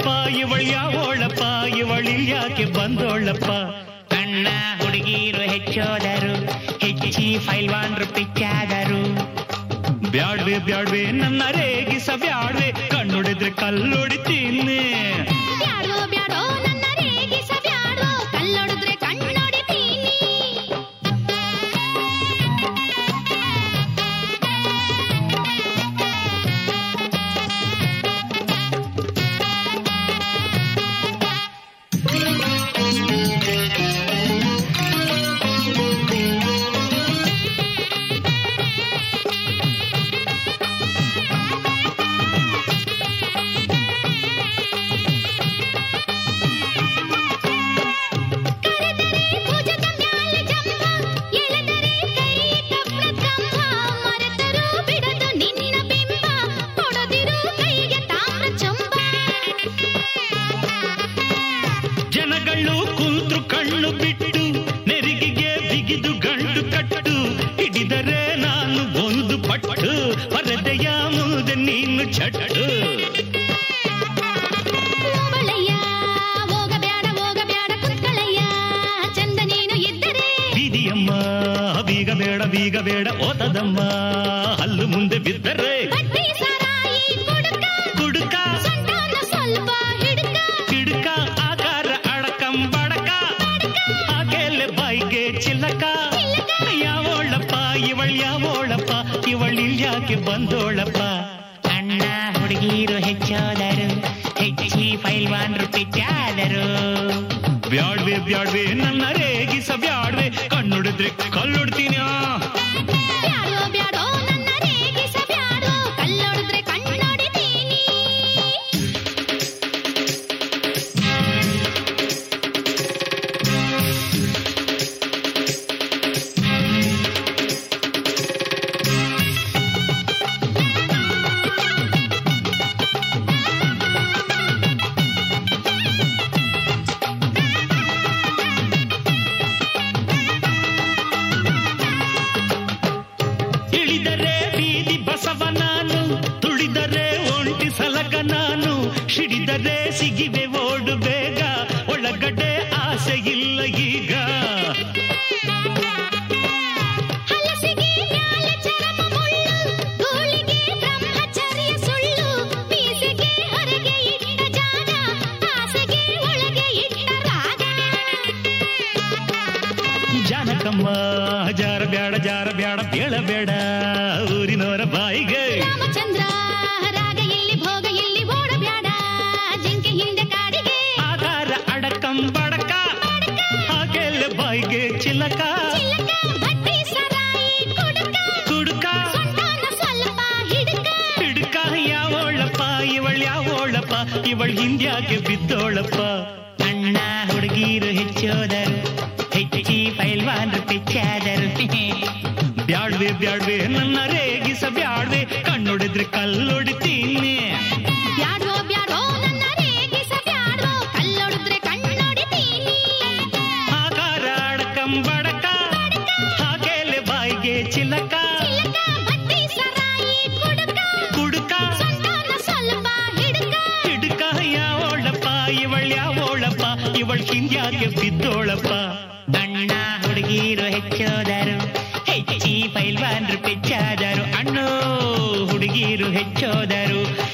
ಯಾವೋಳಪ್ಪ ಇವಳ್ ಯಾವೋಳಪ್ಪ ಇವಳಿಲ್ ಯಾಕೆ ಬಂದೋಳಪ್ಪ ಕಣ್ಣ ಹುಡುಗಿರು ಹೆಚ್ಚೋದರು ಹೆಚ್ಚಿ ಫೈಲ್ವಾನ್ರು ಪಿಚ್ಚಾದರು ಬ್ಯಾಡ್ವೆ ಬ್ಯಾಡ್ವೆ ನನ್ನ ರೇಗಿಸ ಬ್ಯಾಡ್ವೆ ಕಣ್ಣೊಡೆದ್ರೆ ಕಲ್ಲೊಡಿತೀನಿ ಬ್ಯಾಡೋ ಬ್ಯಾಡೋ ನನ್ನ ರೇಗಿಸ ಬ್ಯಾಡೋ ಕಲ್ಲೊಡೆದ್ರೆ ಕಣ್ಣೊಡಿತೀನಿ ಕರೆದರೆ ಭುಜದ ಮ್ಯಾಲೆ ಜಂಭ ಎಳೆದರೆ ಕೈ ಕಪ್ಪ ಕಂಬ ಮರೆತರೂ ಬಿಡದು ನಿನ್ನ ಬಿಂಬ ಕೊಡದಿರು ಕೈಗೆ ತಾಮ್ರ ಚಂಬ ಜನಗಳು ಕುಂತ್ರು ಕಣ್ಣು ಬಿಟ್ಟು ನೆರಿಗೆಗೆ ಬಿಗಿದು ಗಂಡು ಕಟ್ಟು ಹಿಡಿದರೆ ನಾನು ಒಂದು ಪಟ್ಟು ಪರದೆಯ ಮುಂದೆ ನೀನು ಚಟ್ಟು ಓಬಳಯ್ಯ ಹೋಗಬ್ಯಾಡ ಹೋಗಬ್ಯಾಡ ಕುತ್ಕಳಯ್ಯ ಚಂದ ನೀನು ಇದ್ದರೆ ಬೀದಿಯಮ್ಮ ಬೀಗ ಬೇಡ ಬೀಗ ಬೇಡ ಓತದಮ್ಮ ಹಲ್ಲು ಮುಂದೆ ಬಿದ್ದರೆ ಬಡ್ಡಿ ಸಾರಾಯಿ ಕುಡುಕ ಕುಡುಕ ಸಂತಾನ ಸ್ವಲ್ಪ ಹಿಡುಕ ಕಿಡುಕ ಆಕಾರ ಅಡಕಂ ಬಡಕ ಆಕೆಲೆ ಬಾಯಿಗೆ ಚಿಲ್ಲಕ ಯಾವೋಳಪ್ಪ ಇವಳ್ ಯಾವೋಳಪ್ಪ ಇವಳಿಲ್ ಯಾಕೆ ಬಂದೋಳಪ್ಪ ಕಣ್ಣ ಹುಡುಗಿರು ಹೆಚ್ಚೋದರು ಹೆಚ್ಚಿ ಫೈಲ್ವಾನ್ರು ಪಿಚ್ಚಾದರು ಬ್ಯಾಡ್ವೆ ಬ್ಯಾಡ್ವೆ ನನ್ನ ರೇಗಿಸ ಬ್ಯಾಡ್ವೆ ಕಣ್ಣುಡಿದ್ರೆ ಕಲ್ಲುಡ್ತೀನಿ ಆ. ಬ್ಯಾಡೋ ಬ್ಯಾಡೋ ನನ್ನ ರೇಗಿಸ ಬ್ಯಾಡೋ ಕಲ್ಲೊಡೆದ್ರೆ ಕಣ್ಣೊಡಿತೀನಿ ಇಳಿದರೆ ಬೀದಿ ಬಸವ ನಾನು ತುಳಿದರೆ ಒಂಟಿ ಸಲಗ ನಾನು ಸಿಡಿದರೆ ಸಿಗಿವೆ ಓಡು ಬೇಗ ಒಳಗಡೆ ಆಸೆ ಇಲ್ಲ ಈಗ ಹಲಸಿಗೆ ಮ್ಯಾಲೆ ಚರಮ ಮುಳ್ಳು ಧೂಳಿಗೆ ಬ್ರಹ್ಮಚರ್ಯ ಸುಳ್ಳು ಮೀಸೆಗೆ ಹೊರಗೆ ಇಟ್ಟ ಜಾಗ ಆಸೆಗೆ ಒಳಗೆ ಇಟ್ಟ ರಾಗ ಜಾನಕಮ್ಮ ಜಾರ ಬ್ಯಾಡ ಜಾರ ಬ್ಯಾಡ ಬೇಡ ಬೇಡ ಊರಿನವರ ಬಾಯಿಗೆ ರಾಮಚಂದ್ರ ರಾಗ ಇಲ್ಲಿ ಭೋಗ ಇಲ್ಲಿ ಓಡಬ್ಯಾಡ ಜಿಂಕೆ ಹಿಂದೆ ಕಾಡಿಗೆ ಆಧಾರ ಅಡಕಂ ಬಡಕ ಹಾಗೆಲ್ಲ ಬಾಯಿಗೆ ಚಿಲಕ ಚಿಲಕ ಬಡ್ಡಿ ಸರಾಯಿ ಕುಡುಕ ಕುಡುಕ ಸಂತಾನ ಸ್ವಲ್ಪ ಹಿಡುಕ ಹಿಡ್ಕ ಯಾವೋಳಪ್ಪ ಇವಳ್ ಯಾವೋಳಪ್ಪ ಇವಳ್ ಹಿಂದ್ಯಾಕೆ ಬಿದ್ದೋಳಪ್ಪ ಕಣ್ಣ ಹುಡುಗಿರು ಹೆಚ್ಚೋದರು ಹೆಚ್ಚಿ ಫೈಲ್ವಾನ್ರು ಪಿಚ್ಚಾದರು ಬ್ಯಾಡ್ವೆ ಬ್ಯಾಡ್ವೆ ನನ್ನ ರೇಗಿಸ ಬ್ಯಾಡ್ವೆ ಕಣ್ಣೊಡೆದ್ರೆ ಕಲ್ಲೊಡಿತೀನಿ ಬ್ಯಾಡೋ ಬ್ಯಾಡೋ ನನ್ನ ರೇಗಿಸ ಬ್ಯಾಡೋ ಕಲ್ಲೊಡೆದ್ರೆ ಕಣ್ಣೊಡಿತೀನಿ ಆಕಾರ ಅಡಕಂ ಬಡಕ ಹಾಗೆಲೆ ಬಾಯಿಗೆ ಚಿಲಕ ಚಿಲಕ ಬಡ್ಡಿ ಸರಾಯಿ ಕುಡುಕ ಕುಡುಕ ಸಂತಾನ ಸ್ವಲ್ಪ ಹಿಡುಕ ಹಿಡ್ಕ ಯಾವೋಳಪ್ಪ ಇವಳ್ ಯಾವೋಳಪ್ಪ ಇವಳ್ ಹಿಂದ್ಯಾಕೆ ಬಿದ್ದೋಳಪ್ಪ ಕಣ್ಣ ಹುಡುಗಿರು ಹೆಚ್ಚೋದರು ಹೆಚ್ಚಿ ಫೈಲ್ವಾನ್ರು ಪಿಚ್ಚಾದರು ಅಣ್ಣೋ ಹುಡುಗಿರು ಹೆಚ್ಚೋದರು